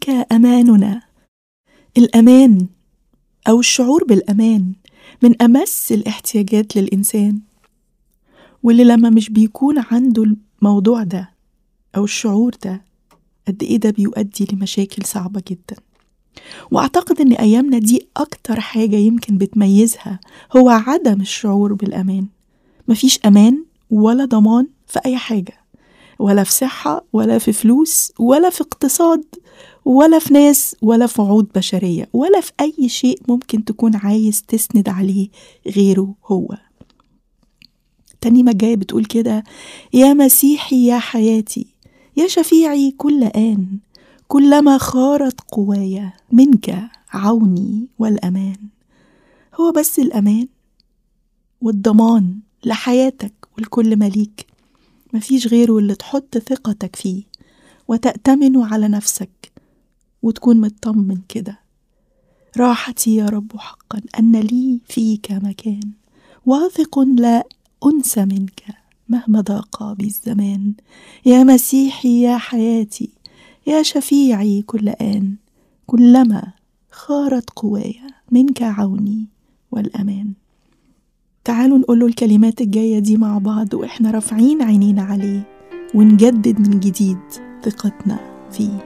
فيك أماننا الأمان أو الشعور بالأمان من أمس الاحتياجات للإنسان واللي لما مش بيكون عنده الموضوع ده أو الشعور ده قد إيه ده بيؤدي لمشاكل صعبة جدا وأعتقد إن أيامنا دي أكتر حاجة يمكن بتميزها هو عدم الشعور بالأمان مفيش أمان ولا ضمان في أي حاجة ولا في صحة ولا في فلوس ولا في اقتصاد ولا في ناس ولا في وعود بشرية ولا في أي شيء ممكن تكون عايز تسند عليه غيره هو تاني جاية بتقول كده يا مسيحي يا حياتي يا شفيعي كل آن كلما خارت قوايا منك عوني والأمان هو بس الأمان والضمان لحياتك ولكل مليك مفيش غيره اللي تحط ثقتك فيه وتأتمن على نفسك وتكون مطمن كده راحتي يا رب حقا أن لي فيك مكان واثق لا أنسى منك مهما ضاق بي الزمان يا مسيحي يا حياتي يا شفيعي كل آن كلما خارت قوايا منك عوني والأمان تعالوا نقول له الكلمات الجاية دي مع بعض وإحنا رافعين عينينا عليه ونجدد من جديد ثقتنا فيه